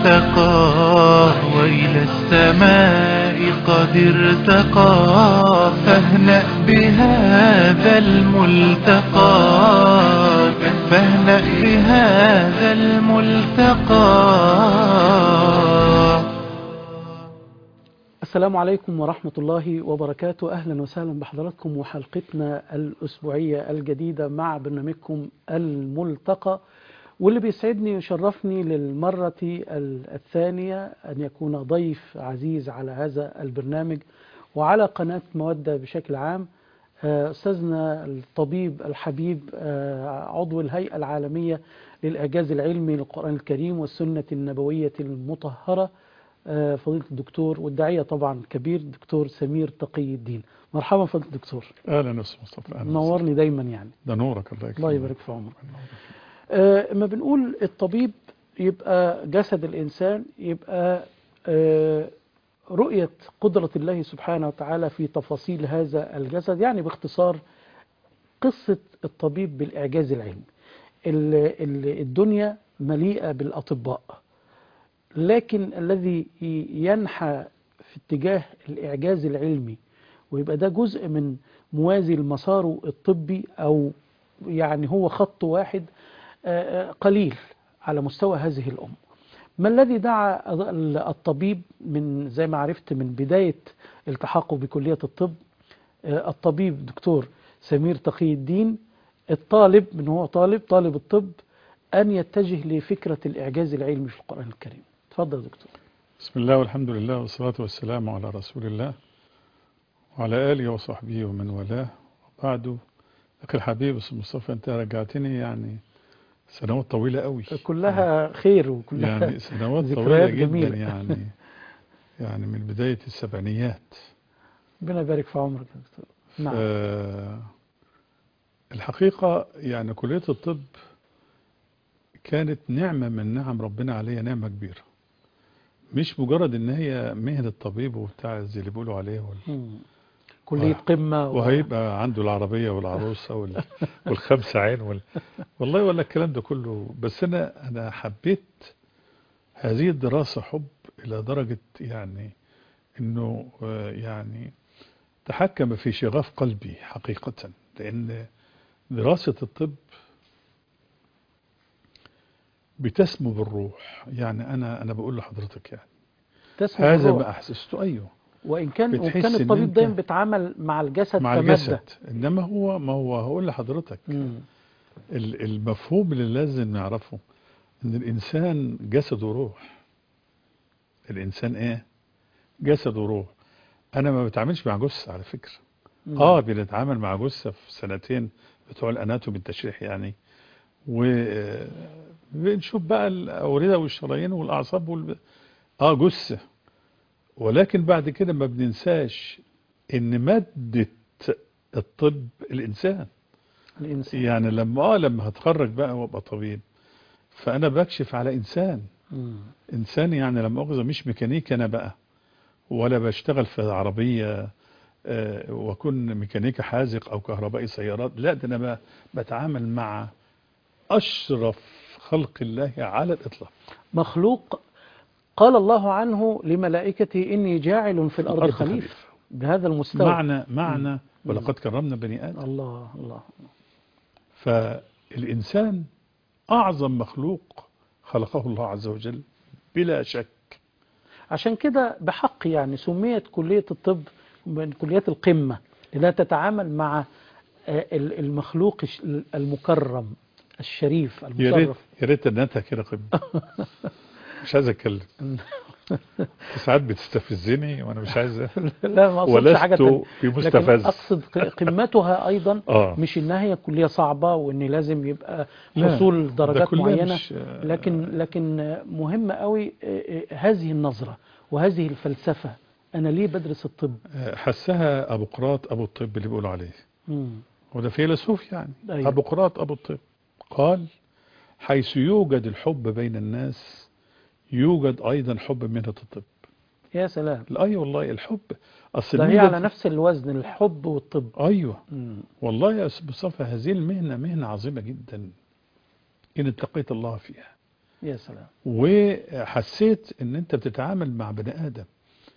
المنتقى وإلى السماء قد ارتقى فاهنأ بهذا الملتقى فاهنأ بهذا الملتقى السلام عليكم ورحمة الله وبركاته أهلا وسهلا بحضراتكم وحلقتنا الأسبوعية الجديدة مع برنامجكم الملتقى واللي بيسعدني ويشرفني للمرة الثانية أن يكون ضيف عزيز على هذا البرنامج وعلى قناة مودة بشكل عام أستاذنا الطبيب الحبيب عضو الهيئة العالمية للإعجاز العلمي للقرآن الكريم والسنة النبوية المطهرة فضيلة الدكتور والداعية طبعا كبير دكتور سمير تقي الدين مرحبا فضيلة الدكتور اهلا استاذ مصطفى اهلا نورني دايما يعني ده نورك الله يكرمك الله يبارك في عمرك آه ما بنقول الطبيب يبقى جسد الإنسان يبقى آه رؤية قدرة الله سبحانه وتعالى في تفاصيل هذا الجسد يعني باختصار قصة الطبيب بالإعجاز العلمي الدنيا مليئة بالأطباء لكن الذي ينحى في اتجاه الإعجاز العلمي ويبقى ده جزء من موازي المسار الطبي أو يعني هو خط واحد قليل على مستوى هذه الأمة ما الذي دعا الطبيب من زي ما عرفت من بداية التحاقه بكلية الطب الطبيب دكتور سمير تقي الدين الطالب من هو طالب طالب الطب أن يتجه لفكرة الإعجاز العلمي في القرآن الكريم تفضل دكتور بسم الله والحمد لله والصلاة والسلام على رسول الله وعلى آله وصحبه ومن والاه وبعده أخي الحبيب مصطفى أنت رجعتني يعني سنوات طويلة قوي كلها خير وكلها يعني سنوات طويلة جدا جميلة. يعني يعني من بداية السبعينيات ربنا يبارك في عمرك يا دكتور نعم الحقيقة يعني كلية الطب كانت نعمة من نعم ربنا عليها نعمة كبيرة مش مجرد ان هي مهنة طبيب وبتاع زي اللي بيقولوا عليه وال... كلية قمة و... وهيبقى عنده العربية والعروسة وال... والخمسة عين وال... والله ولا الكلام ده كله بس انا انا حبيت هذه الدراسة حب الى درجة يعني انه يعني تحكم في شغاف قلبي حقيقة لان دراسة الطب بتسمو بالروح يعني انا انا بقول لحضرتك يعني تسمو هذا بالروح. ما احسسته ايوه وان كان وان بتحس كان إن الطبيب أنت- دايما بيتعامل مع الجسد مع كمادة الجسد انما هو ما هو هقول لحضرتك مم. ال- المفهوم اللي لازم نعرفه ان الانسان جسد وروح الانسان ايه جسد وروح انا ما بتعاملش مع جثه على فكره مم. اه بنتعامل مع جثه في سنتين بتوع الاناتومي التشريح يعني وبنشوف بقى الاورده والشرايين والاعصاب وال... اه جثه ولكن بعد كده ما بننساش ان ماده الطب الانسان الانسان يعني لما اه لما هتخرج بقى وابقى طبيب فانا بكشف على انسان مم. انسان يعني لما اخذ مش ميكانيكي انا بقى ولا بشتغل في عربيه آه، واكون ميكانيكي حازق او كهربائي سيارات لا ده انا بقى بتعامل مع اشرف خلق الله على الاطلاق مخلوق قال الله عنه لملائكته اني جاعل في الارض الأرض خليفه بهذا المستوى معنى معنى ولقد كرمنا بني ادم الله الله فالانسان اعظم مخلوق خلقه الله عز وجل بلا شك عشان كده بحق يعني سميت كلية الطب من كليات القمة لأنها تتعامل مع آه، ال- المخلوق الش- المكرم الشريف يا ريت المشرف يا ريت انها كده قمه مش عايز اتكلم ساعات بتستفزني وانا مش عايز لا ما أقصدش حاجة ولست تانية. في لكن مستفز أقصد ق- قمتها أيضا اه مش إنها هي كلية صعبة وإن لازم يبقى لا، حصول ده درجات كلها معينة مش- لكن لكن مهم قوي آه، آه، هذه النظرة وهذه الفلسفة أنا ليه بدرس الطب حسها ابو قراط ابو الطب اللي بيقولوا عليه مم. وده فيلسوف يعني أيوة. ابو قراط ابو الطب قال حيث يوجد الحب بين الناس يوجد ايضا حب مهنه الطب يا سلام لا اي والله الحب اصل ده هي المهنة على نفس الوزن الحب والطب ايوه مم. والله يا أستاذ مصطفى هذه المهنة مهنة عظيمة جدا إن اتقيت الله فيها يا سلام وحسيت ان انت بتتعامل مع بني ادم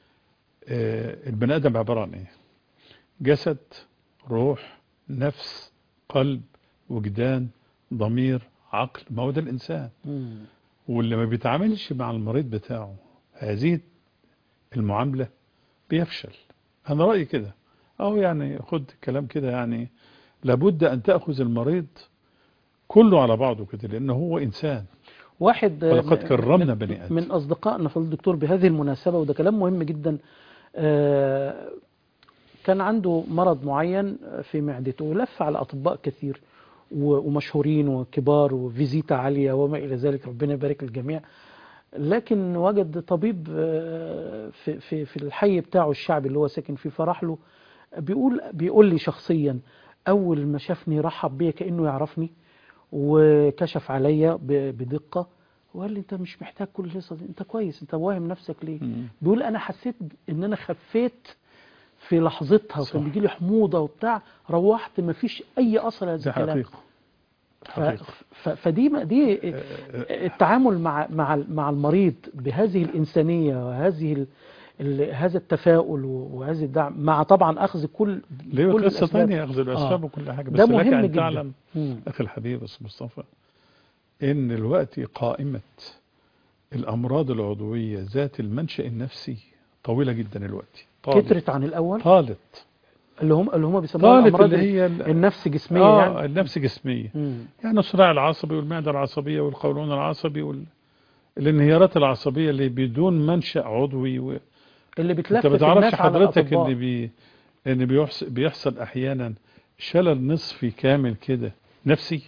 آه، البني ادم عبارة عن ايه جسد روح نفس قلب وجدان ضمير عقل ما هو ده الانسان مم. واللي ما بيتعاملش مع المريض بتاعه هذه المعاملة بيفشل انا رأيي كده او يعني خد الكلام كده يعني لابد ان تأخذ المريض كله على بعضه كده لانه هو انسان واحد آه، ولقد من- كرمنا من- بني آدم. من أصدقائنا فضل الدكتور بهذه المناسبة وده كلام مهم جدا آه، كان عنده مرض معين في معدته ولف على أطباء كثير و- ومشهورين وكبار وفيزيتا عالية وما إلى ذلك ربنا يبارك للجميع لكن وجد طبيب آه، في في في الحي بتاعه الشعبي اللي هو ساكن فيه فراح له بيقول بيقول لي شخصيا اول ما شافني رحب بيا كانه يعرفني وكشف عليا ب- بدقه وقال لي انت مش محتاج كل القصه دي انت كويس انت واهم نفسك ليه مم. بيقول انا حسيت ان انا خفيت في لحظتها صح. وكان بيجي لي حموضه وبتاع روحت ما فيش اي اثر لهذا دي الكلام حقيقة ف- حقيقة ف- فدي دي التعامل مع مع مع المريض بهذه الإنسانية وهذه ال ال هذا التفاؤل وهذه الدعم مع طبعا أخذ كل ليه كل قصة الأسباب. ثانية أخذ الأسباب آه. وكل حاجة ده بس لك مهم أن جدا. تعلم مم. أخي الحبيب أستاذ مصطفى إن الوقت قائمة الأمراض العضوية ذات المنشأ النفسي طويلة جدا الوقت طالت كترت عن الأول طالت اللي هم اللي هم بيسموها طالت الأمراض اللي هي ال- النفس جسمية آه يعني النفس جسمية مم. يعني الصراع العصبي والمعدة العصبية والقولون العصبي وال... الانهيارات العصبية اللي بدون منشأ عضوي و... اللي انت بتلفت ما تعرفش الناس على حضرتك الأطباء. ان بي ان بيحص... بيحصل احيانا شلل نصفي كامل كده نفسي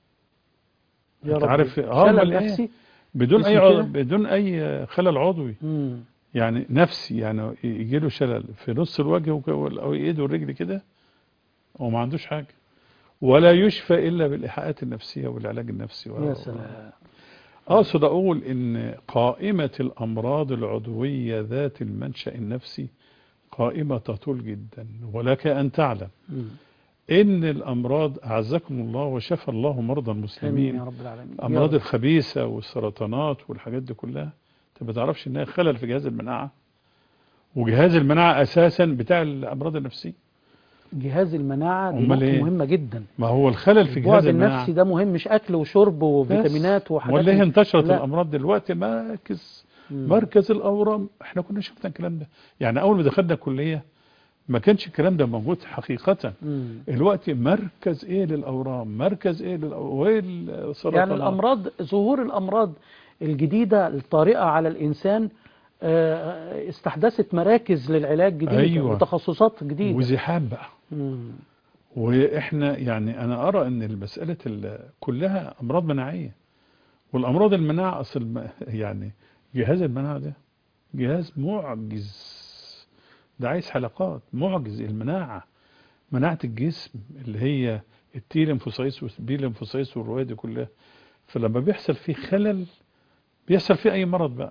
يا انت رب. عارف- آه، شلل أمال إيه؟ نفسي بدون اسمه اي عضو... كده؟ بدون اي خلل عضوي مم. يعني نفسي يعني يجي له شلل في نص الوجه وك- او ايده والرجل كده وما عندوش حاجه ولا يشفى الا بالايحاءات النفسيه والعلاج النفسي يا سلام اقصد اقول ان قائمه الامراض العضويه ذات المنشا النفسي قائمه تطول جدا ولك ان تعلم مم. ان الامراض اعزكم الله وشفى الله مرضى آمين المسلمين يا رب العالمين يا الامراض رب. الخبيثه والسرطانات والحاجات دي كلها انت ما تعرفش انها خلل في جهاز المناعه وجهاز المناعه اساسا بتاع الامراض النفسيه جهاز المناعة دي أمال نقطة إيه؟ مهمة جدا ما هو الخلل في البعد جهاز المناعه النفسي ده مهم مش أكل وشرب وفيتامينات وحاجات ولا هي انتشرت لا. الامراض دلوقتي مركز مم. مركز الاورام احنا كنا شفنا الكلام ده يعني اول ما دخلنا الكليه ما كانش الكلام ده موجود حقيقه مم. الوقت مركز ايه للاورام مركز ايه للاورام وايه السرطانات يعني الأمراض ظهور الأمراض الجديدة الطارئة على الإنسان آه، استحدثت مراكز للعلاج جديدة أيوة. وتخصصات جديدة وزحام بقى مم. واحنا يعني انا ارى ان المساله ال- كلها امراض مناعيه والامراض المناعه اصل ما- يعني جهاز المناعه ده جهاز معجز ده عايز حلقات معجز المناعه مناعه الجسم اللي هي التي ليمفوسايتس والبي ليمفوسايتس والروايه دي كلها فلما بيحصل فيه خلل بيحصل فيه اي مرض بقى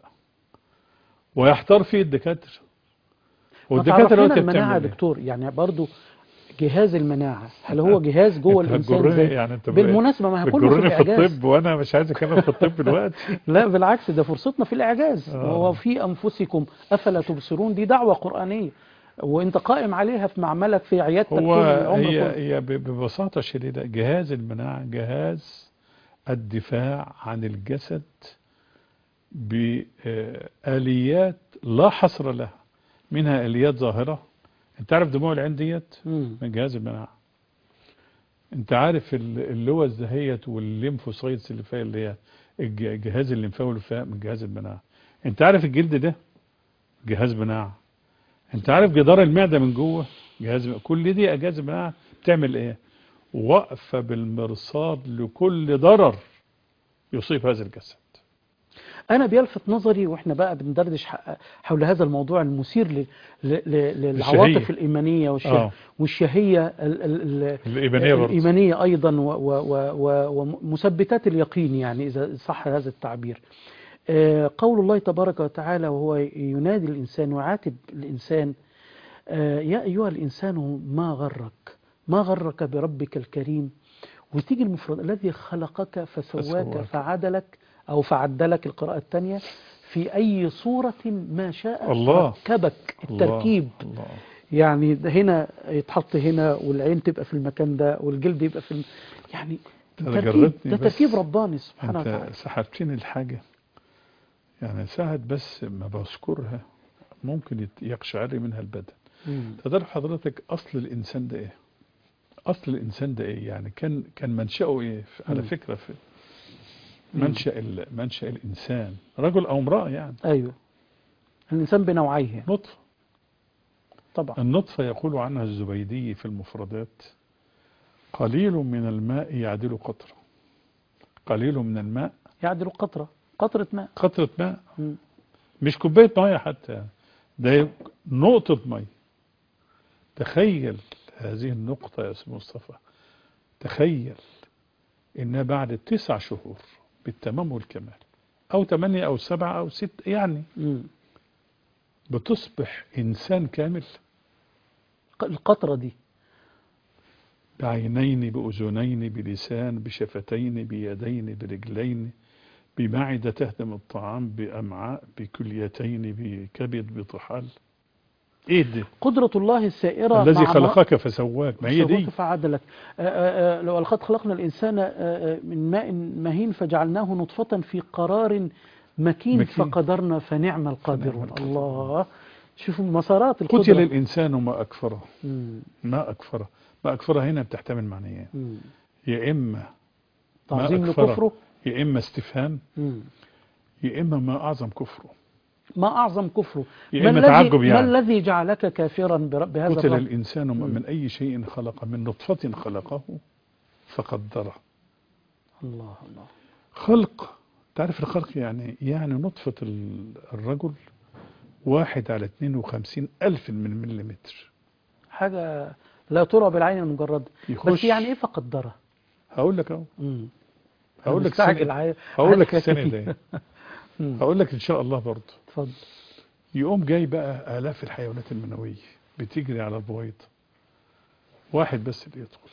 ويحتار فيه الدكاتره ما والدكاتره تعرف لنا دلوقتي المناعة يا بتعمل إيه؟ دكتور يعني برضو جهاز المناعة هل هو جهاز جوه أنت الإنسان هتجرني زي يعني انت بالمناسبة ما هي كله في بتجرني في الإعجاز الطب وانا مش عايز اتكلم في الطب دلوقتي لا بالعكس ده فرصتنا في الإعجاز آه. وهو في أنفسكم أفلا تبصرون دي دعوة قرآنية وانت قائم عليها في معملك في عيادتك هو طول العمر هي كله. هي ب- ببساطه شديده جهاز المناعه جهاز الدفاع عن الجسد بآليات لا حصر لها منها آليات ظاهرة انت عارف دموع العين ديت مم. من جهاز المناعة انت عارف ال- اللوز دهيت والليمفوسايتس اللي فيها اللي هي الج- الجهاز الليمفاوي اللي فيها من جهاز المناعة انت عارف الجلد ده جهاز مناعة انت عارف جدار المعدة من جوه جهاز كل دي اجهزة مناعة بتعمل ايه واقفة بالمرصاد لكل ضرر يصيب هذا الجسد انا بيلفت نظري واحنا بقى بندردش ح- حول هذا الموضوع المثير ل- ل- ل- للعواطف الشهية. الايمانيه والشه آه. والشهيه ال- ال- ال- الإيمانية برضه الايمانيه ايضا و- و- و- و- ومثبتات اليقين يعني اذا صح هذا التعبير آه، قول الله تبارك وتعالى وهو ينادي الانسان ويعاتب الانسان آه، يا ايها الانسان ما غرك ما غرك بربك الكريم وتيجي المفرد الذي خلقك فسواك فسواك. فعدلك أو فعدلك القراءة الثانية في أي صورة ما شاء الله. ركبك التركيب الله الله يعني ده هنا يتحط هنا والعين تبقى في المكان ده والجلد يبقى في الم... يعني أنت تركيب جربتني ده بس. تركيب رباني سبحانه انت وتعالى سحبتني الحاجة يعني ساعة بس ما بذكرها ممكن يت- يقشعر منها البدن مم. تعرف حضرتك أصل الإنسان ده إيه أصل الإنسان ده إيه يعني كان كان منشأه إيه على مم. فكرة في مم. منشأ ال- منشأ الإنسان رجل أو امرأة يعني أيوه الإنسان بنوعيه يعني. نطفة طبعا النطفة يقول عنها الزبيدي في المفردات قليل من الماء يعدل قطرة قليل من الماء يعدل قطرة قطرة ماء قطرة ماء مم. مش كوباية مية حتى ده نقطة مية تخيل هذه النقطة يا أستاذ مصطفى تخيل إنها بعد تسع شهور بالتمام والكمال أو ثمانية أو سبعة أو ست يعني مم. بتصبح إنسان كامل ق- القطرة دي بعينين بأذنين بلسان بشفتين بيدين برجلين بمعدة تهدم الطعام بأمعاء بكليتين بكبد بطحال ايه ده قدرة الله السائرة الذي مع خلقك فسواك ما هي دي سواك فعدلك آه، آه، آه، لو لقد خلقنا الإنسان آه، آه، من ماء مهين فجعلناه نطفة في قرار مكين, مكين. فقدرنا فنعم القادرون القادرون. الله شوفوا مسارات قتل القدرة الإنسان ما أكفره مم. ما أكفره ما أكفره هنا بتحتمل معنيين مم. يا إما تعظيم أكفره. لكفره يا إما استفهام مم. يا إما ما أعظم كفره ما أعظم كفره يا ما إما الذي, تعجب ما يعني الذي جعلك كافرا برب بهذا قتل الرب الإنسان مم. من أي شيء خلق من نطفة خلقه فقدره الله الله خلق تعرف الخلق يعني يعني نطفة ال- الرجل واحد على 52 ألف من مليمتر حاجة لا ترى بالعين المجردة بس يخش يعني إيه فقدره هقول لك اهو مم. هقول لك مستعجل السنة عاي- هقول لك عايز السنة كتير. ده مم. هقول لك إن شاء الله برضه اتفضل يقوم جاي بقى آلاف الحيوانات المنوية بتجري على البويض واحد بس اللي يدخل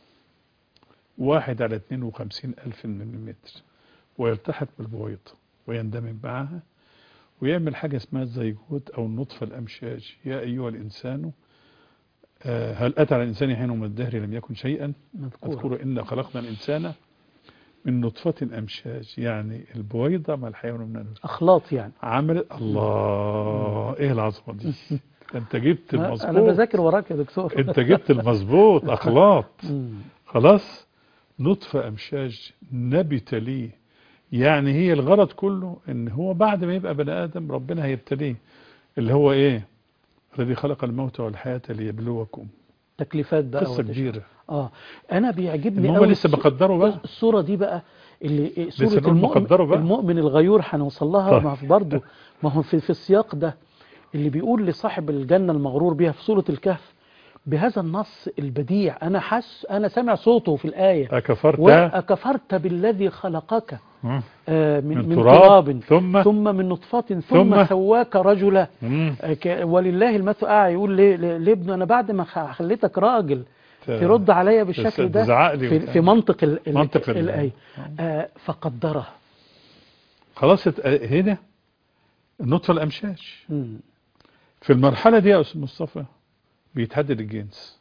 واحد على 52 ألف مليمتر ويلتحق بالبويض ويندمج معها ويعمل حاجة اسمها الزيجوت أو النطفة الأمشاج يا أيها الإنسان آه، هل أتى على الإنسان حين من الدهر لم يكن شيئا مذكورة أذكر إن خلقنا الإنسان من نطفة أمشاج يعني البويضة مع الحيوان من النطفة أخلاط يعني عملت الله ايه العظمه دي انت جبت ما- أنا المظبوط بذاكر وراك يا دكتور انت جبت المظبوط اخلاط مم. خلاص نطفه امشاج نبت ليه يعني هي الغرض كله ان هو بعد ما يبقى بني ادم ربنا هيبتليه اللي هو ايه الذي خلق الموت والحياه ليبلوكم تكليفات بقى قصه وتشريع. كبيره اه انا بيعجبني هم قوي لسه بقدروا بقى الصوره دي بقى اللي صوره نقول المؤمن, مقدره بقى. المؤمن الغيور هنوصل لها طيب. ما في برضه ما هو في, في السياق ده اللي بيقول لصاحب الجنه المغرور بها في سوره الكهف بهذا النص البديع انا حس انا سامع صوته في الايه اكفرت واكفرت بالذي خلقك مم. آه، من, من من تراب، تراب ثم- ثم من نطفه ثم, ثم- سواك رجلا مم. آه، ك- ولله المثل اعلى يقول ليه ليه ليه ابنه انا بعد ما خ- خليتك راجل ترد عليا بالشكل ده تزعق لي في, وبتاع. في منطق ال ال منطق ال- الآية آه فقدره خلاص ات- هنا النطفه الامشاج مم. في المرحلة دي يا أستاذ مصطفى بيتحدد الجنس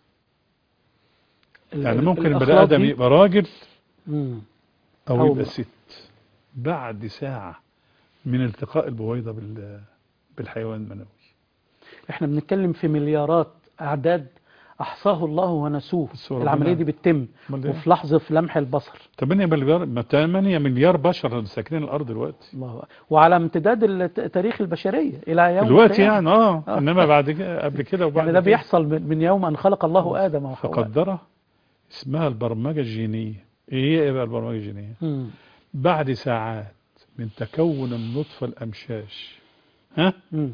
ال- يعني ال- ممكن البني الأخلاق آدم دي- يبقى راجل مم. أو, أو يبقى امرأة. ست بعد ساعة من التقاء البويضة بال بالحيوان المنوي احنا بنتكلم في مليارات أعداد أحصاه الله ونسوه بس هو العملية ربنا- دي بتتم أمال إيه؟ وفي لحظة في لمح البصر 8 مليار ما 8 مليار بشر ساكنين الأرض دلوقتي الله وعلى امتداد الت- تاريخ البشرية إلى يوم دلوقتي القيامة. يعني اه آه. انما بعد كده قبل كده وبعد يعني ده كده بيحصل من من يوم أن خلق الله آدم وحواء فقدره اسمها البرمجة الجينية ايه هي ايه بقى البرمجة الجينية مم. بعد ساعات من تكون النطفة الأمشاج ها مم.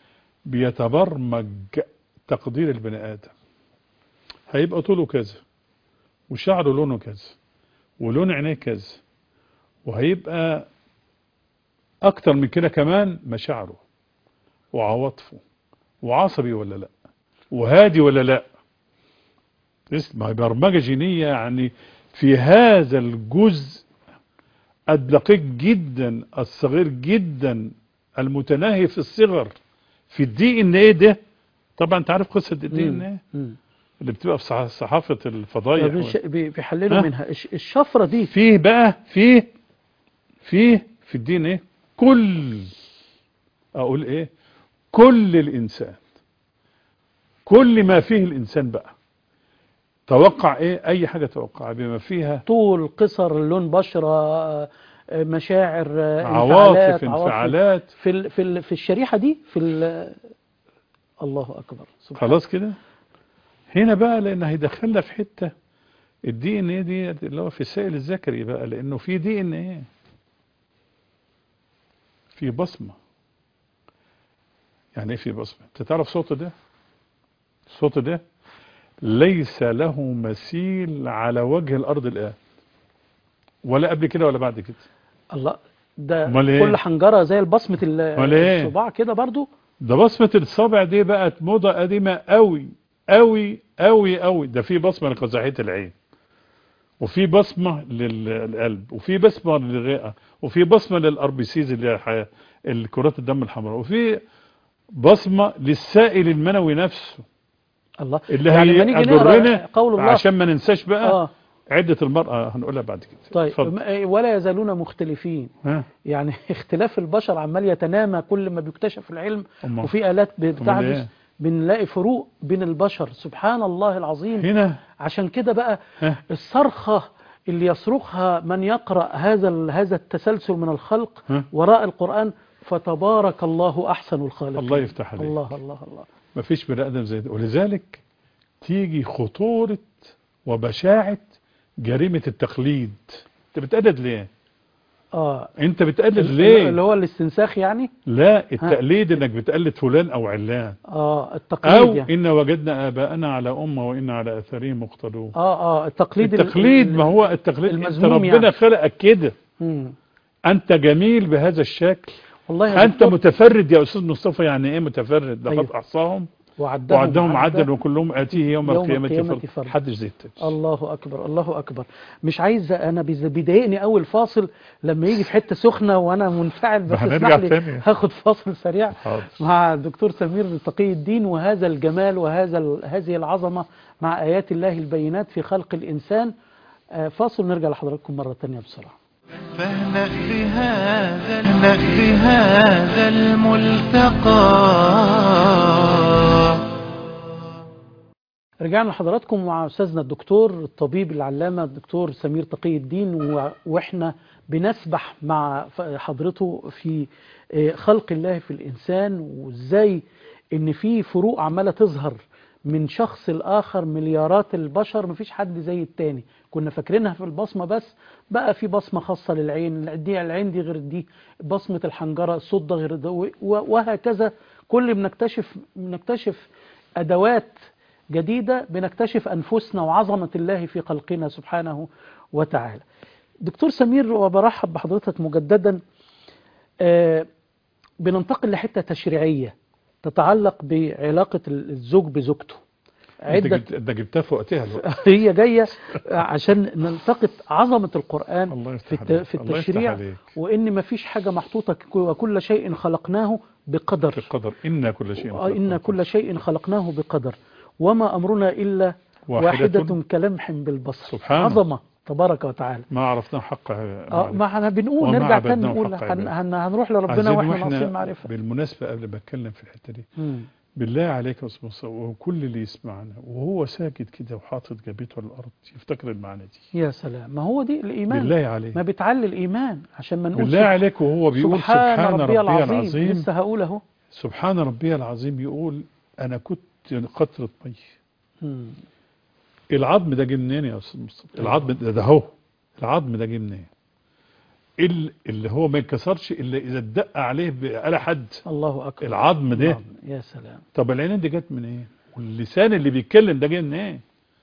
بيتبرمج تقدير البني آدم هيبقى طوله كذا وشعره لونه كذا ولون عينيه كذا وهيبقى أكتر من كده كمان مشاعره وعواطفه وعصبي ولا لا وهادي ولا لا اسمع برمجة جينية يعني في هذا الجزء الدقيق جدا الصغير جدا المتناهي في الصغر في الدي ان ايه ده طبعا انت عارف قصه الدي ان ايه مم. اللي بتبقى في صح- صحافه الفضايح بيش- بي- بيحللوا ها؟ منها الش- الشفرة دي فيه بقى فيه فيه في الدين ايه كل اقول ايه كل الانسان كل ما فيه الانسان بقى توقع ايه اي حاجه توقع بما فيها طول قصر لون بشرة آه، آه، مشاعر آه، عواطف انفعالات انفعالات في ال في ال في الشريحة دي في ال- الله أكبر سبحان خلاص كده هنا بقى لان هيدخلنا في حته الدي ان ايه دي اللي هو في السائل الذكري بقى لانه في دي ان ايه في بصمه يعني ايه في بصمه انت تعرف صوت ده الصوت ده ليس له مثيل على وجه الارض الان ولا قبل كده ولا بعد كده الله ده أمال إيه؟ كل حنجرة زي البصمة ال- أمال إيه؟ الصباع كده برضو ده بصمة الصابع دي بقت موضة قديمة قوي قوي قوي قوي ده في بصمة لقزحية العين وفي بصمة للقلب وفي بصمة للرئة وفي بصمة للاربيسيز اللي هي الحياة الكرات الدم الحمراء وفي بصمة للسائل المنوي نفسه الله اللي يعني هي ما نيجي نقرا أجرنا قول الله عشان ما ننساش بقى اه عدة المرأة هنقولها بعد كده طيب اتفضل. ما- ولا يزالون مختلفين ها يعني اختلاف البشر عمال يتنامى كل ما بيكتشف العلم أمال. وفي آلات إيه؟ بتحدث بنلاقي فروق بين البشر سبحان الله العظيم هنا عشان كده بقى ها الصرخة اللي يصرخها من يقرأ هذا ال- هذا التسلسل من الخلق ها وراء القرآن فتبارك الله أحسن الخالقين الله يفتح عليك الله الله الله ما فيش بني ادم زي ده ولذلك تيجي خطورة وبشاعة جريمة التقليد انت بتقلد ليه اه انت بتقلد اللي ليه هو الاستنساخ يعني لا التقليد انك بتقلد فلان او علان اه او التقليد يعني. ان وجدنا اباءنا على امه وان على اثارهم مقتدون اه اه التقليد ال- التقليد ال- ما هو التقليد انت المذموم ربنا يعني. خلقك كده مم. انت جميل بهذا الشكل والله يا انت دكتور متفرد يا استاذ مصطفى يعني ايه متفرد لقد أيوه. احصاهم وعدهم, وعدهم عدا. عدا وكلهم اتيه يوم, يوم القيامه القيامة فرد فرد. حدش زي التاني الله اكبر الله اكبر مش عايز انا بيز- بيضايقني اول فاصل لما يجي في حته سخنه وانا منفعل بس هنرجع اسمح لي تاني. هاخد فاصل سريع حاضر. مع الدكتور سمير تقي الدين وهذا الجمال وهذا ال- هذه العظمه مع ايات الله البينات في خلق الانسان آه، فاصل نرجع لحضراتكم مره ثانيه بسرعه فاهنأ بهذا فاهنأ بهذا الملتقى رجعنا لحضراتكم مع استاذنا الدكتور الطبيب العلامه الدكتور سمير تقي الدين و- واحنا بنسبح مع ف- حضرته في آه، خلق الله في الانسان وازاي ان في فروق عماله تظهر من شخص لاخر مليارات البشر مفيش حد زي التاني كنا فاكرينها في البصمه بس بقى في بصمه خاصه للعين دي العين دي غير دي بصمه الحنجره الصوت ده غير ده و- وهكذا كل بنكتشف بنكتشف ادوات جديدة بنكتشف أنفسنا وعظمة الله في خلقنا سبحانه وتعالى دكتور سمير وبرحب بحضرتك مجددا آه، بننتقل لحتة تشريعية تتعلق بعلاقة الزوج بزوجته انت عدة جبت- انت جبتها في وقتها الوقت هي جاية عشان نلتقط عظمة القرآن الله في, يفتح الت- عليك في الله يفتح التشريع عليك وإن مفيش حاجة محطوطة ك- وكل شيء خلقناه بقدر في القدر إن كل شيء آه، إن كل شيء خلقناه بقدر وما أمرنا إلا واحدة, واحدة كلمح بالبصر سبحانه. عظمة تبارك وتعالى ما عرفنا حقها اه ما احنا بنقول وما نرجع تاني عبدناه نقول حق هن عباده. هن هنروح لربنا عايزين واحنا واحنا ناقصين معرفة بالمناسبة قبل ما اتكلم في الحتة دي مم. بالله عليك يا استاذ مصطفى وكل اللي يسمعنا وهو ساكت كده وحاطط جبهته على الارض يفتكر المعنى دي يا سلام ما هو دي الإيمان بالله عليك ما بتعلي الإيمان عشان ما نقول بالله عليك وهو بيقول سبحان, سبحان ربي العظيم, العظيم لسه هقول اهو سبحان ربي العظيم يقول انا كنت قطرة مي مم. العظم ده جه منين يا استاذ مصطفى العظم ده ده اهو العظم ده جه منين ال- اللي هو ما ينكسرش الا اذا اتدق عليه بآلة حد الله أكبر العظم ده نعم. يا سلام طب العينين دي جت من ايه واللسان اللي بيتكلم ده جه من ايه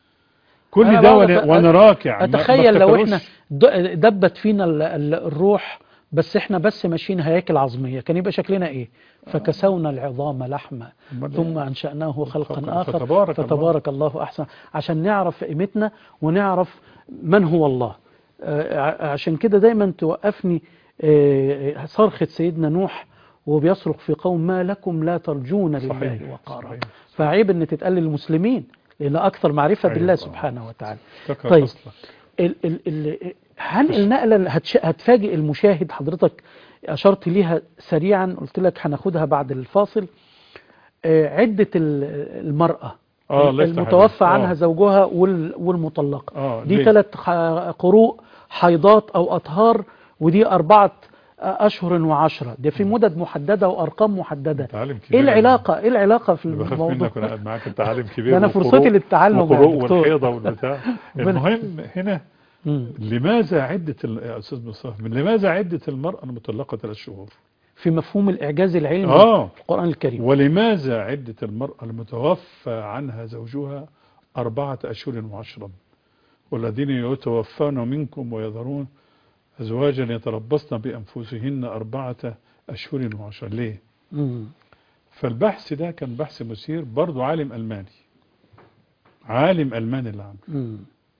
كل أنا ده بقعد وانا, أت- وانا راكع ما- ما أتخيل لو افتكروش. احنا د- دبت فينا ال- ال- الروح بس احنا بس ماشيين هياكل عظمية كان يبقى شكلنا ايه فكسونا العظام لحما أمال ثم إيه؟ أنشأناه خلقا فتبارك آخر فتبارك الله. فتبارك الله أحسن عشان نعرف قيمتنا ونعرف من هو الله آه، ع- عشان كده دايما توقفني آه، صرخة سيدنا نوح وبيصرخ في قوم ما لكم لا ترجون لله صحيح وقارا صحيح فعيب ان تتقال للمسلمين لان اكثر معرفة أيوة بالله طبعا. سبحانه وتعالى افتكر طيب. أصلك ال ال ال هل النقلة اللي هتش- هتفاجئ المشاهد حضرتك أشرت ليها سريعا قلت لك هناخدها بعد الفاصل آه، عدة ال- المرأة اه الله يفتح المتوفى عليك. عنها آه. زوجها وال- والمطلقة اه دي ليه؟ ثلاث ح- قروء حيضات أو أطهار ودي أربعة أشهر وعشرة ده في مدد محددة وأرقام محددة انت عالم كبير إيه العلاقة إيه العلاقة في أنا بخاف الموضوع منك وانا قاعد معاك انت عالم كبير ده أنا وقروء- فرصتي للتعلم يا وقروء دكتور. والحيضه والبتاع ربنا- المهم هنا مم. لماذا عدة ال- يا استاذ مصطفى من لماذا عدة المرأة المطلقة ثلاث شهور؟ في مفهوم الإعجاز العلمي اه في القرآن الكريم ولماذا عدة المرأة المتوفى عنها زوجها أربعة أشهر وعشرا والذين يتوفون منكم ويذرون أزواجا يتربصن بأنفسهن أربعة أشهر وعشرا ليه؟ مم. فالبحث ده كان بحث مثير برضو عالم ألماني عالم ألماني اللي عمله مم.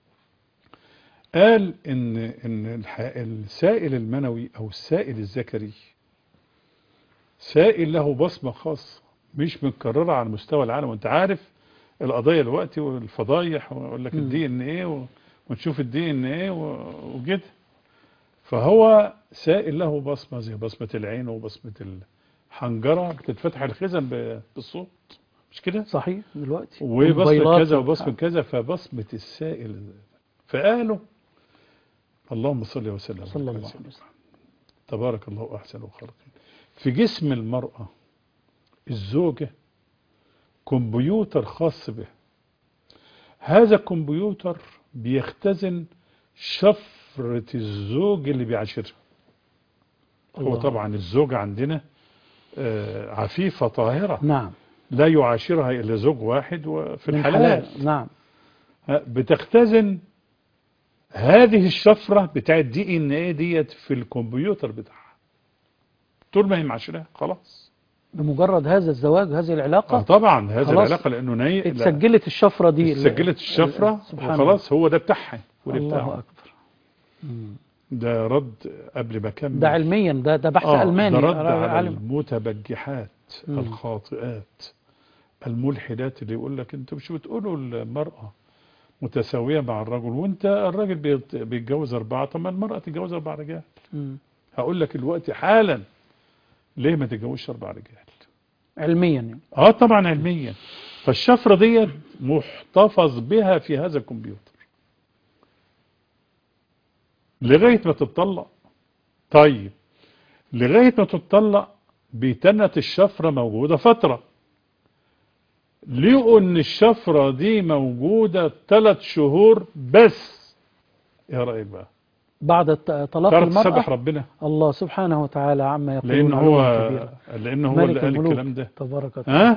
قال إن إن الح- السائل المنوي أو السائل الذكري سائل له بصمة خاصة مش متكررة على مستوى العالم وانت عارف القضايا الوقت والفضايح ويقول لك مم. الدي ان ايه ونشوف الدي ان ايه وكده فهو سائل له بصمة زي بصمة العين وبصمة الحنجرة بتتفتح الخزن ب- بالصوت مش كده صحيح دلوقتي وبصمة موبايلات كذا وبصمة كذا فبصمة السائل فقالوا اللهم صل وسلم صلى على الله سيدنا عليه وسلم تبارك الله أحسن الخالقين في جسم المرأة الزوجة كمبيوتر خاص به هذا الكمبيوتر بيختزن شفرة الزوج اللي بيعاشرها هو الله. طبعا الزوجة عندنا آه، عفيفة طاهرة نعم لا يعاشرها إلا زوج واحد وفي من الحلال حلال. نعم ها، بتختزن هذه الشفرة بتاعت دي ان ايه ديت في الكمبيوتر بتاعها طول ما هي معاشرها خلاص بمجرد هذا الزواج هذه آه العلاقة طبعا هذه خلاص. العلاقة لانه ني... لا، اتسجلت الشفرة دي اتسجلت الشفرة سبحان وخلاص هو ده بتاعها وده الله بتاعه أكبر مم. ده رد قبل ما اكمل ده علميا ده ده بحث آه، ألماني ده رد على عالم المتبجحات مم. الخاطئات الملحدات اللي يقول لك انتوا مش بتقولوا المرأة متساوية مع الرجل وانت الراجل بيت- بيتجوز أربعة طب ما المرأة تتجوز أربع رجال مم. هقول لك الوقت حالا ليه ما تتجوزش أربع رجال علميا يعني اه طبعا علميا فالشفرة ديت محتفظ بها في هذا الكمبيوتر لغاية ما تتطلق طيب لغاية ما تتطلق بتنت الشفرة موجودة فترة لقوا ان الشفرة دي موجودة ثلاث شهور بس ايه رأيك بقى بعد الت- طلاق تعرف تسبح المرأة ربنا الله سبحانه وتعالى عما يقولون لان هو علوا كبيرا. لان هو ملك اللي قال الملوك الكلام ده تبارك وتعالى ها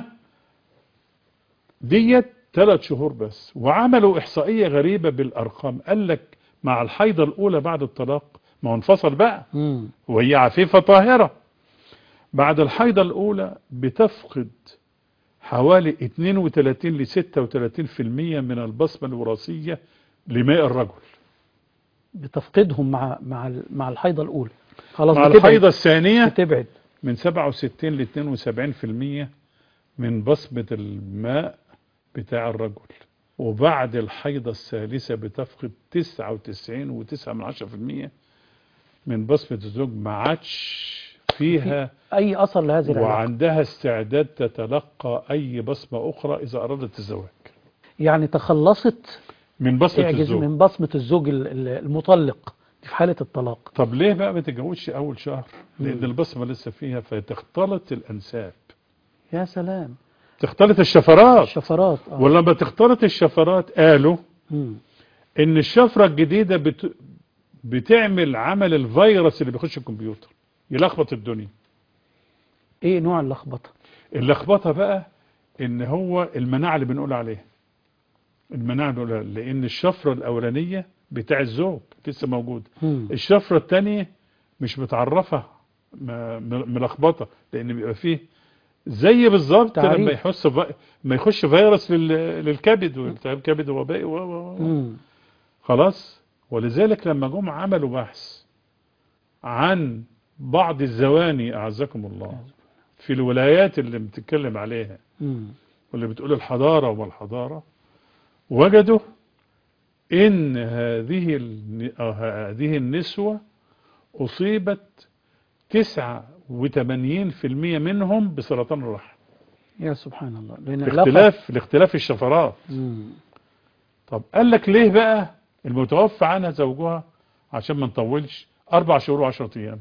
ديت ثلاث شهور بس وعملوا إحصائية غريبة بالأرقام قال لك مع الحيضة الأولى بعد الطلاق ما هو انفصل بقى مم. وهي عفيفة طاهرة بعد الحيضة الأولى بتفقد حوالي 32 ل 36% من البصمة الوراثية لماء الرجل بتفقدهم مع مع ال- مع الحيضة الأولى خلاص مع بتبعد الحيضة الثانية بتبعد من 67 ل 72% من بصمة الماء بتاع الرجل وبعد الحيضة الثالثة بتفقد 99 و9 من 10% من بصمة الزوج ما عادش فيها أي أثر لهذه العلاقة وعندها استعداد تتلقى أي بصمة أخرى إذا أرادت الزواج يعني تخلصت من بصمة اعجز الزوج من بصمة الزوج ال- ال- المطلق في حالة الطلاق طب ليه بقى ما تتجوزش أول شهر لأن مم. البصمة لسه فيها فتختلط الأنساب يا سلام تختلط الشفرات الشفرات آه. ولما تختلط الشفرات قالوا مم. ان الشفرة الجديدة بت... بتعمل عمل الفيروس اللي بيخش الكمبيوتر يلخبط الدنيا ايه نوع اللخبطة اللخبطة بقى ان هو المناعة اللي بنقول عليها المناعة اللي بنقول عليها لان الشفرة الاولانية بتاع الزوج لسه موجود مم. الشفرة التانية مش متعرفة م- م- ملخبطة لان بيبقى فيه زي بالظبط تعريف. لما يحس في... ما يخش فيروس لل... للكبد والتهاب كبد وبائي و... و... و... مم. خلاص ولذلك لما جم عملوا بحث عن بعض الزواني أعزكم الله في الولايات اللي بتتكلم عليها مم. واللي بتقول الحضارة والحضارة وجدوا إن هذه الن- آه، هذه النسوة أصيبت تسعة وثمانين في المية منهم بسرطان الرحم يا سبحان الله لأن العلاقة- لاختلاف لاختلاف الشفرات مم. طب قال لك ليه بقى المتوفى عنها زوجها عشان ما نطولش أربع شهور وعشرة أيام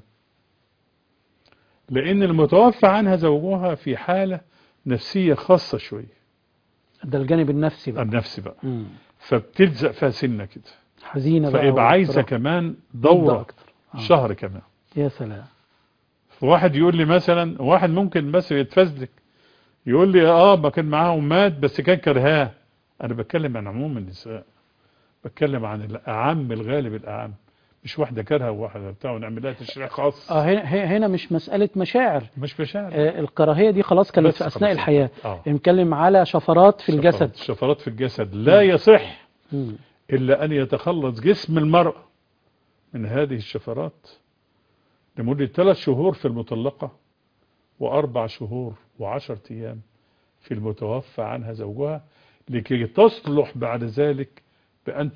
لأن المتوفى عنها زوجها في حالة نفسية خاصة شوية ده الجانب النفسي بقى النفسي بقى مم. فبتلزق فيها سنة كده حزينة بقى فيبقى عايزة واضطراب. كمان ضد دورة أكتر آه. شهر كمان يا سلام فواحد يقول لي مثلا واحد ممكن بس يتفزلك يقول لي اه ما كان معاه ومات بس كان كرهاه انا بتكلم عن عموم النساء بتكلم عن الاعم الغالب الاعم مش واحده كارهه وواحده بتاع ونعمل لها تشريع خاص اه هنا هنا مش مسألة مشاعر مش مشاعر آه الكراهية دي خلاص كانت بس في أثناء خلاص. الحياة اه نتكلم على شفرات في الجسد شفرات- شفرات في الجسد لا يصح مم. إلا أن يتخلص جسم المرأة من هذه الشفرات لمدة ثلاث شهور في المطلقة وأربع شهور وعشرة أيام في المتوفى عنها زوجها لكي تصلح بعد ذلك بأن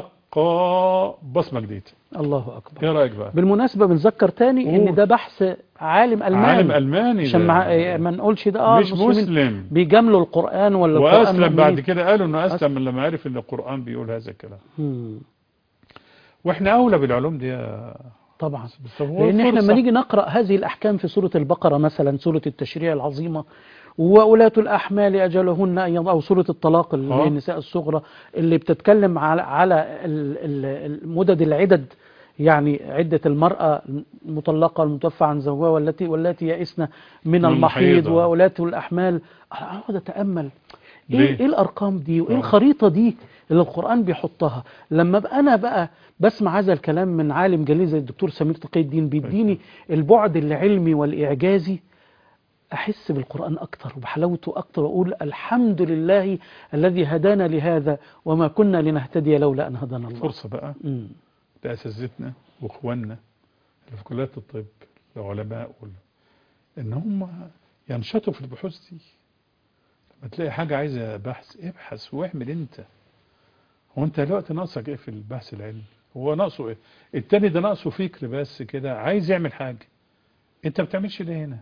تتلقى بصمة جديدة الله أكبر إيه رأيك بقى؟ بالمناسبة بنذكر تاني ان قول. ده بحث عالم ألماني عالم ألماني عشان ده. ما آه، ما نقولش ده اه مش المسلمين مسلم بيجاملوا القرآن ولا القرآن وأسلم بعد مؤمنين. كده قالوا أنه أسلم من لما عرف أن القرآن بيقول هذا الكلام مم. وإحنا أولى بالعلوم دي يا طبعا بس هو لان احنا فرصة. لما نيجي نقرا هذه الاحكام في سوره البقره مثلا سوره التشريع العظيمه وولاة الأحمال أجلهن أن يضعوا سورة الطلاق اللي آه. هي النساء الصغرى اللي بتتكلم على على ال- ال- المدد العدد يعني عدة المرأة المطلقة المتوفى عن زوجها والتي والتي يئسن من المحيض المحيض، آه. وولاة الأحمال أقعد أتأمل ليه؟ إيه, إيه الأرقام دي وإيه آه. الخريطة دي اللي القرآن بيحطها لما بقى أنا بقى بسمع هذا الكلام من عالم جليل زي الدكتور سمير تقي الدين بيديني البعد العلمي والإعجازي أحس بالقرآن أكتر وبحلاوته أكتر وأقول الحمد لله الذي هدانا لهذا وما كنا لنهتدي لولا أن هدانا الله فرصة بقى مم. لأساتذتنا وإخواننا اللي في كليات الطب العلماء وال... إن هم ينشطوا في البحوث دي لما تلاقي حاجة عايزة بحث ابحث واعمل أنت هو أنت دلوقتي ناقصك إيه في البحث العلمي هو ناقصه إيه التاني ده ناقصه فكر بس كده عايز يعمل حاجة أنت ما بتعملش ليه هنا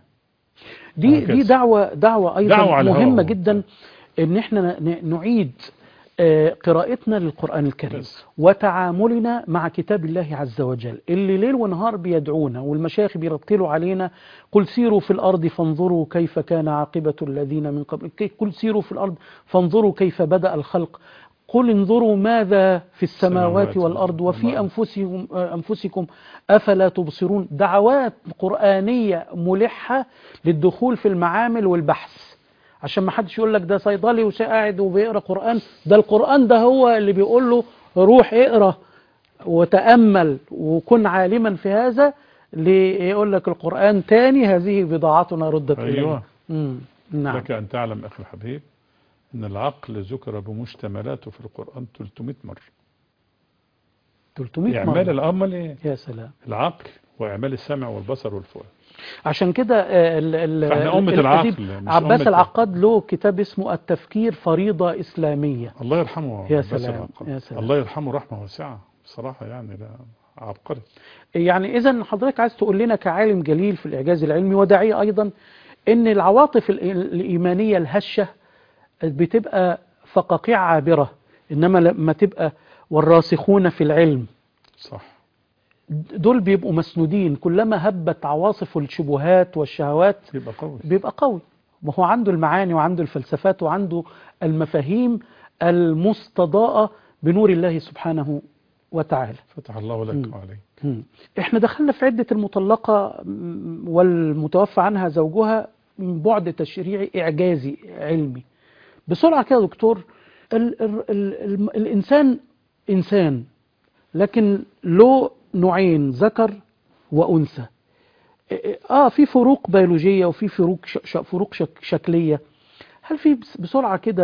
دي وهكذا. دي دعوة دعوة أيضا دعوة على مهمة الهواء. جدا إن إحنا ن- نعيد آه، قراءتنا للقرآن الكريم بس. وتعاملنا مع كتاب الله عز وجل اللي ليل ونهار بيدعونا والمشايخ بيرتلوا علينا قل سيروا في الأرض فانظروا كيف كان عاقبة الذين من قبل كي- قل سيروا في الأرض فانظروا كيف بدأ الخلق قل انظروا ماذا في السماوات السماوات والأرض وفي والأرض. أنفسهم, آه، أنفسكم أفلا تبصرون دعوات قرآنية ملحة للدخول في المعامل والبحث عشان ما حدش يقول لك ده صيدلي وقاعد وبيقرا قرآن ده القرآن ده هو اللي بيقول له روح اقرا وتأمل وكن عالما في هذا ليقول لك القرآن تاني هذه بضاعتنا ردت إلينا أيوة. مم. نعم لك أن تعلم أخي الحبيب أن العقل ذكر بمشتملاته في القرآن 300 مرة 300 إعمال مرة الأمل إيه؟ يا سلام العقل وإعمال السمع والبصر والفؤاد عشان كده آه، ال- ال- فإحنا أمة ال- العقل، الأديب مش عباس أمة- العقاد له كتاب اسمه التفكير فريضة إسلامية الله يرحمه يا عباس سلام، العقاد. يا سلام. الله يرحمه رحمة واسعة بصراحة يعني ده عبقري يعني إذا حضرتك عايز تقول لنا كعالم جليل في الإعجاز العلمي وداعية أيضا إن العواطف ال- الإيمانية الهشة بتبقى فقاقيع عابرة إنما لما تبقى والراسخون في العلم صح دول بيبقوا مسنودين كلما هبت عواصف الشبهات والشهوات يبقى قوي بيبقى قوي ما هو عنده المعاني وعنده الفلسفات وعنده المفاهيم المستضاءة بنور الله سبحانه وتعالى فتح الله لك مم. وعليك مم. احنا دخلنا في عدة المطلقة مم، والمتوفى عنها زوجها من بعد تشريعي إعجازي علمي بسرعة كده يا دكتور ال ال ال ال الإنسان إنسان لكن له نوعين ذكر وأنثى اه في فروق بيولوجية وفي فروق ش ش- فروق شك شكلية هل في بس- بسرعة كده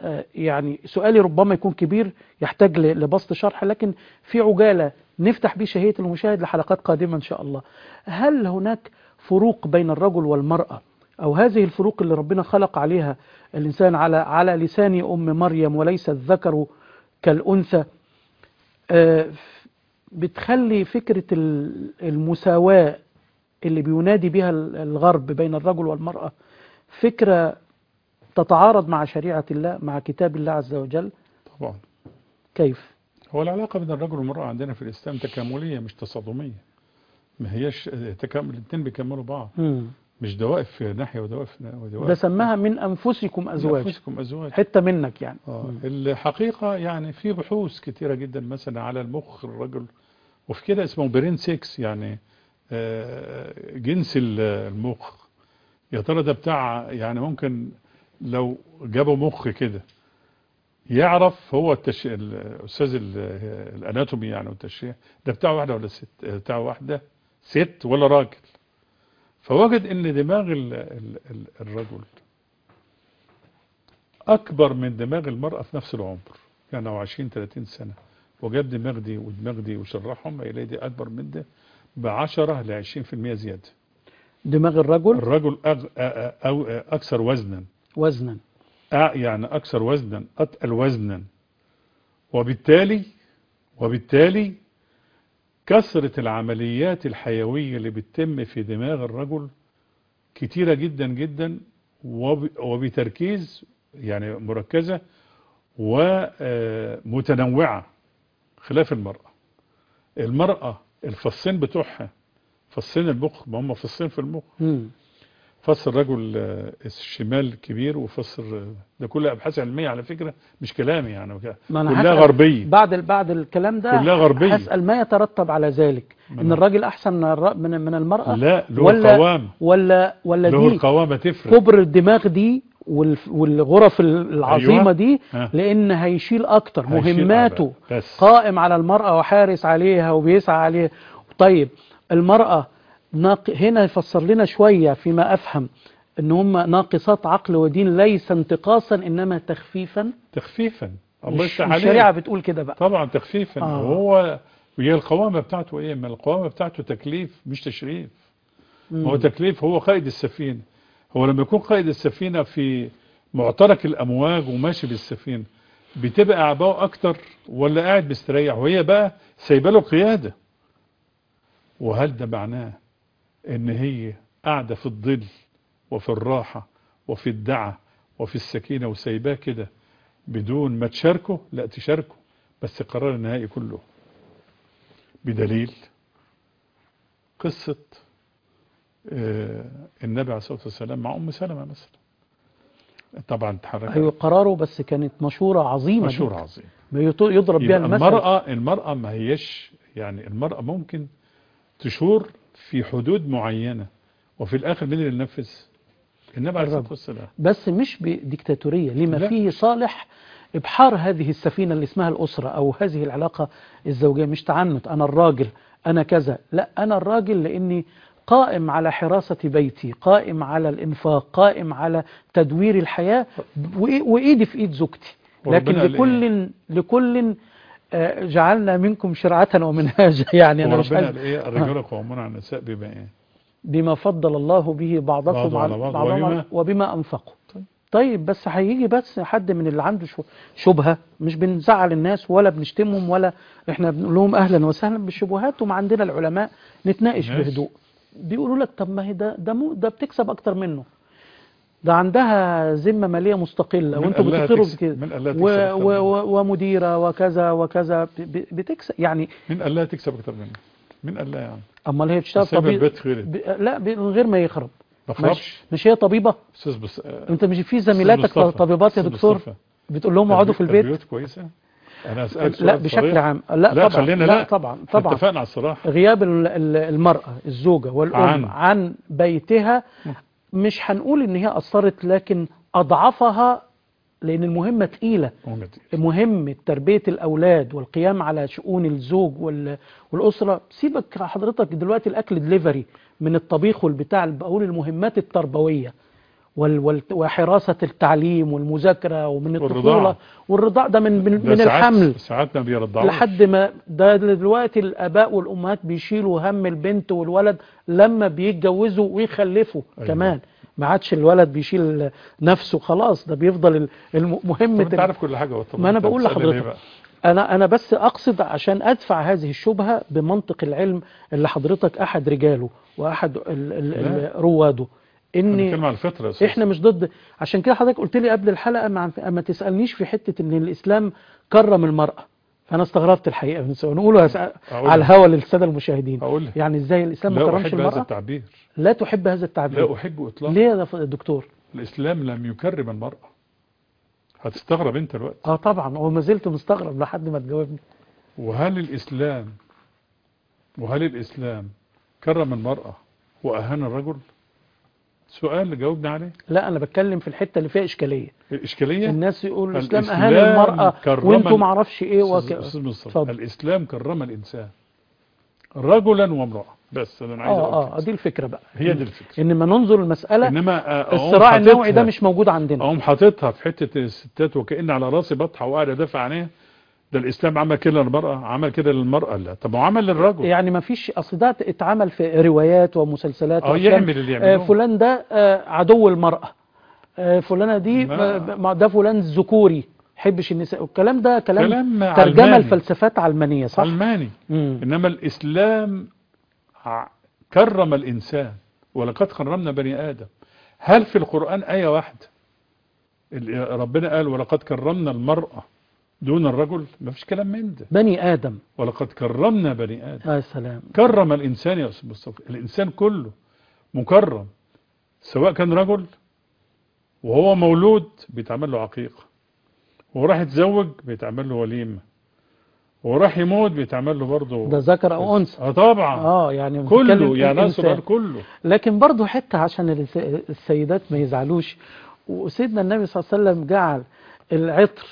آه، يعني سؤالي ربما يكون كبير يحتاج ل- لبسط شرح لكن في عجالة نفتح بيه شهية المشاهد لحلقات قادمة إن شاء الله هل هناك فروق بين الرجل والمرأة أو هذه الفروق اللي ربنا خلق عليها الإنسان على على لسان أم مريم وليس الذكر كالأنثى آه، بتخلي فكرة ال- المساواة اللي بينادي بها ال- الغرب بين الرجل والمرأة فكرة تتعارض مع شريعة الله مع كتاب الله عز وجل طبعا كيف؟ هو العلاقة بين الرجل والمرأة عندنا في الإسلام تكاملية مش تصادمية ما هيش تكامل الاثنين بيكملوا بعض مم. مش ده واقف في ناحية وده واقف في وده ده سماها من أنفسكم أزواج أنفسكم أزواج حتة منك يعني آه. مم. الحقيقة يعني في بحوث كتيرة جدا مثلا على المخ الرجل وفي كده اسمه برين 6 يعني آه، جنس ال- المخ يا ترى ده بتاع يعني ممكن لو جابوا مخ كده يعرف هو التش... الاستاذ ال- الاناتومي يعني والتشريح ده بتاع واحده ولا ست بتاع واحده ست ولا راجل فوجد ان دماغ ال... ال... ال- الرجل اكبر من دماغ المرأة في نفس العمر يعني لو 20 30 سنة وجاب دماغ دي ودماغ دي وشرحهم هيلاقي دي اكبر من ده ب 10 ل 20% زيادة دماغ الرجل الرجل أغ... أ- أ- أو اكثر وزنا وزنا أ- يعني اكثر وزنا اتقل وزنا وبالتالي وبالتالي كثرة العمليات الحيوية اللي بتتم في دماغ الرجل كتيرة جدا جدا وب- وبتركيز يعني مركزة ومتنوعة خلاف المرأة المرأة الفصين بتوعها فصين المخ ما هم فصين في المخ مم. فص الرجل آه، الشمال كبير وفص الر- ده كلها ابحاث علميه على فكره مش كلامي يعني ما أنا كلها هسأل غربيه بعد ال- بعد الكلام ده كلها غربية. هسأل ما يترتب على ذلك ما ان أنا- الراجل احسن من الر- من من المرأة لا له ولا القوام ولا ولا له دي القوامه تفرق كبر الدماغ دي والف- والغرف العظيمة أيوة. دي ها. لان هيشيل اكتر هيشيل مهماته أعباء. بس قائم على المرأة وحارس عليها وبيسعى عليها طيب المرأة ناق... هنا يفسر لنا شوية فيما أفهم إن هم ناقصات عقل ودين ليس انتقاصا إنما تخفيفا تخفيفا الله مش يفتح مش الشريعة عليك بتقول كده بقى طبعا تخفيفا آه. وهو وهي القوامه بتاعته ايه ما القوامه بتاعته تكليف مش تشريف ما هو مم. تكليف هو قائد السفينه هو لما يكون قائد السفينه في معترك الامواج وماشي بالسفينه بتبقى اعباءه اكتر ولا قاعد مستريح وهي بقى سايبه له القياده وهل ده معناه ان هي قاعده في الظل وفي الراحه وفي الدعه وفي السكينه وسايباه كده بدون ما تشاركه لا تشاركه بس القرار النهائي كله بدليل قصة آه، النبي عليه الصلاة والسلام مع أم سلمة مثلا طبعا تحرك أيوة قراره بس كانت مشورة عظيمة مشهور جدا. عظيم يط- يضرب بها يبقى المثل المرأة المرأة ما هيش يعني المرأة ممكن تشور في حدود معينة وفي الآخر مين اللي ينفذ النبي عليه الصلاة الرب. والسلام بس مش بديكتاتورية لما لا. فيه صالح إبحار هذه السفينة اللي اسمها الأسرة أو هذه العلاقة الزوجية مش تعنت أنا الراجل أنا كذا لا أنا الراجل لأني قائم على حراسة بيتي قائم على الإنفاق قائم على تدوير الحياة وإي- وإيدي في إيد زوجتي لكن وربنا قال لكل لكل آه، جعلنا منكم شرعة ومنهاجا يعني أنا مش وربنا عايز- قال ايه الرجال قوامون على النساء بما ايه بما فضل الله به بعضكم بعض على على بعض بعضهم وبما- على- وبما أنفقوا طيب. طيب بس هيجي بس حد من اللي عنده شو- شبهة مش بنزعل الناس ولا بنشتمهم ولا احنا بنقول لهم اهلا وسهلا بالشبهات وما عندنا العلماء نتناقش ماشي. بهدوء بيقولوا لك طب ما هي ده ده مو ده بتكسب اكتر منه ده عندها ذمة مالية مستقلة من وانتوا قال لها بتقروا تكسب- بكده من قال لها و- تكسب أكتر و- منه؟ و- ومديرة وكذا وكذا ب- ب- بتكسب يعني مين قال لها تكسب اكتر منه مين قال لها يعني امال هي بتشتغل سايبه طبيب البيت خيرت ب... لا ب- من غير ما يخرب ما مش, خربش مش هي طبيبة استاذ بس آه، انت مش في أستاذ زميلاتك مصطفى، طبيبات يا أستاذ دكتور مصطفى، بتقول لهم اقعدوا في البيت البيوت كويسه انا اسالك لا سؤال بشكل صريح. عام لا, لا طبعا خلينا لا لا طبعا إحنا طبعا اتفقنا على الصراحه غياب ال- ال- المرأة الزوجة والأم عن. عن, عن بيتها مش هنقول ان هي أثرت لكن أضعفها لأن المهمة تقيلة وجد. مهمة تربية الأولاد والقيام على شؤون الزوج وال- والأسرة سيبك حضرتك دلوقتي الأكل دليفري من الطبيخ والبتاع بقول المهمات التربوية وال وال وحراسة التعليم والمذاكرة ومن والرضاعة. الطفولة والرضاع ده من من, ده من ساعات- الحمل ساعات ما بيرضعوش لحد ما ده دلوقتي الاباء والامهات بيشيلوا هم البنت والولد لما بيتجوزوا ويخلفوا أيوة. أيوة. كمان ما عادش الولد بيشيل نفسه خلاص ده بيفضل ال- الم- طب مهمة انت عارف كل حاجه طب ما أنا أنت بقول بتسألني ليه لحضرتك. بقى؟ انا انا بس اقصد عشان ادفع هذه الشبهه بمنطق العلم اللي حضرتك احد رجاله واحد ال ال ال رواده احنا ان بنتكلم على الفطره أساساً. احنا مش ضد عشان كده حضرتك قلت لي قبل الحلقه ما, ما تسالنيش في حته ان الاسلام كرم المراه فانا استغربت الحقيقه من سؤال نقوله هس- أقول على لك. الهوا للساده المشاهدين هقول لك يعني ازاي الاسلام ما لا كرمش احب هذا المراه التعبير لا تحب هذا التعبير لا احبه اطلاقا ليه يا ف- دكتور الاسلام لم يكرم المراه هتستغرب انت الوقت اه طبعا وما زلت مستغرب لحد ما تجاوبني وهل الاسلام وهل الاسلام كرم المراه واهان الرجل سؤال اللي جاوبنا عليه لا انا بتكلم في الحته اللي فيها اشكاليه الاشكاليه الناس يقول الاسلام الإسلام اهان المراه كرم وانتم ال- ما اعرفش ايه وك... أستاذ مصطفى اتفضل. الاسلام كرم الانسان رجلا وامراه بس انا عايز اه اقول اه كده. دي الفكره بقى هي دي الفكره انما ننظر المساله انما آه، أقوم الصراع النوعي ده حاططها- مش موجود عندنا اقوم حاططها في حته الستات وكأن على راسي بطحه وقاعد ادافع عنها ده الاسلام عمل كده للمراه عمل كده للمراه لا طب ما هو عمل للرجل يعني ما فيش اصل ده اتعمل في روايات ومسلسلات اه وأفلام. يعمل اللي آه يعمله فلان ده آه عدو المراه آه فلانه دي ما- ما- ما- ده فلان ذكوري حبش النساء والكلام ده كلام, كلام ترجمه علماني. الفلسفات علمانيه صح علماني مم. انما الاسلام ع- كرم الانسان ولقد كرمنا بني ادم هل في القران ايه واحده ال- ربنا قال ولقد كرمنا المراه دون الرجل ما فيش كلام من ده بني ادم ولقد كرمنا بني ادم يا سلام كرم الإنسان يا أستاذ مصطفى الإنسان كله مكرم سواء كان رجل وهو مولود بيتعمل له عقيقة وهو راح يتزوج بيتعمل له وليمة وهو راح يموت بيتعمل له برضه ده ذكر او انثى اه طبعا اه يعني بنتكلم كله في يعني الإنسان. ناس كله لكن برضه حتة عشان الس- السيدات ما يزعلوش وسيدنا النبي صلى الله عليه وسلم جعل العطر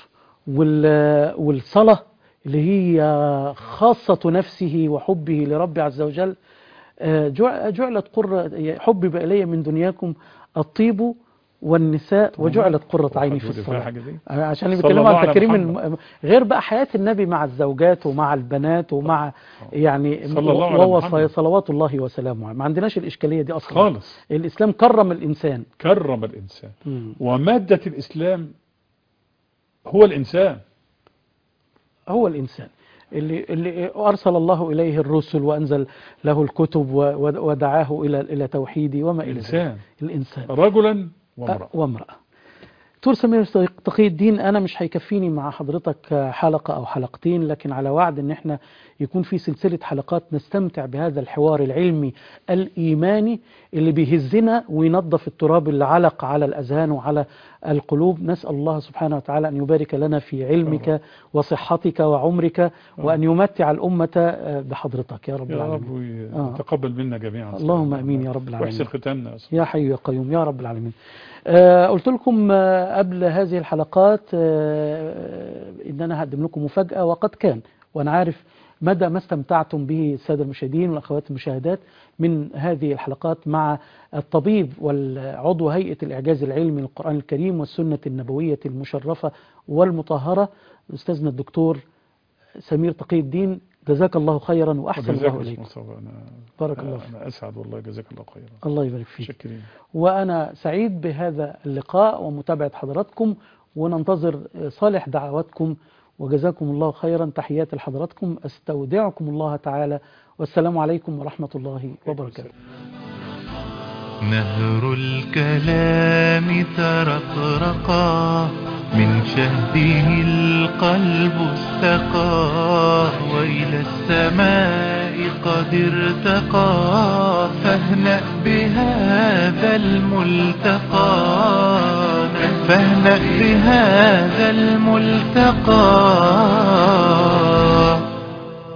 وال- والصلاة اللي هي خاصة نفسه وحبه لرب عز وجل آه، جع- جعلت قرة حبب إلي من دنياكم الطيب والنساء وجعلت قرة عيني في حد يقول لي فيها الصلاة حاجة دي عشان صلى بيتكلموا الله عن على تكريم محمد. الم... غير بقى حياة النبي مع الزوجات ومع البنات ومع يعني صلى الله على وهو محمد. صلوات الله وسلامه عليه. ما عندناش الإشكالية دي أصلا خالص الإسلام كرم الإنسان كرم الإنسان مم. ومادة الإسلام هو الإنسان هو الإنسان اللي, اللي أرسل الله إليه الرسل وأنزل له الكتب و- و- ودعاه إلى إلى توحيده وما إلى ذلك الإنسان الإنسان رجلا وامرأة أ- وامرأة دكتور سمير تقي الدين أنا مش هيكفيني مع حضرتك حلقة أو حلقتين لكن على وعد إن إحنا يكون في سلسلة حلقات نستمتع بهذا الحوار العلمي الإيماني اللي بيهزنا وينظف التراب اللي علق على الأذهان وعلى القلوب نسأل الله سبحانه وتعالى أن يبارك لنا في علمك وصحتك وعمرك وأن يمتع الأمة بحضرتك يا رب يا العالمين رب ويتقبل منا جميعا اللهم أمين يا رب العالمين واحسن ختامنا يا أستاذ. يا حي يا قيوم يا رب العالمين آه قلت لكم آه قبل هذه الحلقات آه ان انا هقدم لكم مفاجاه وقد كان وانا عارف مدى ما استمتعتم به الساده المشاهدين والاخوات المشاهدات من هذه الحلقات مع الطبيب والعضو هيئه الاعجاز العلمي للقران الكريم والسنه النبويه المشرفه والمطهره استاذنا الدكتور سمير تقي الدين جزاك الله خيرا واحسن وجزاك الله الله اليك مصطفى. أنا بارك الله فيك أنا أسعد والله جزاك الله خيرا الله يبارك فيك شكرين وأنا سعيد بهذا اللقاء ومتابعة حضراتكم وننتظر صالح دعواتكم وجزاكم الله خيرا تحيات لحضراتكم استودعكم الله تعالى والسلام عليكم ورحمة الله وبركاته نهر الكلام ترقرقا من شهده القلب استقى وإلى السماء قد ارتقى فاهنأ بهذا الملتقى فاهنأ بهذا الملتقى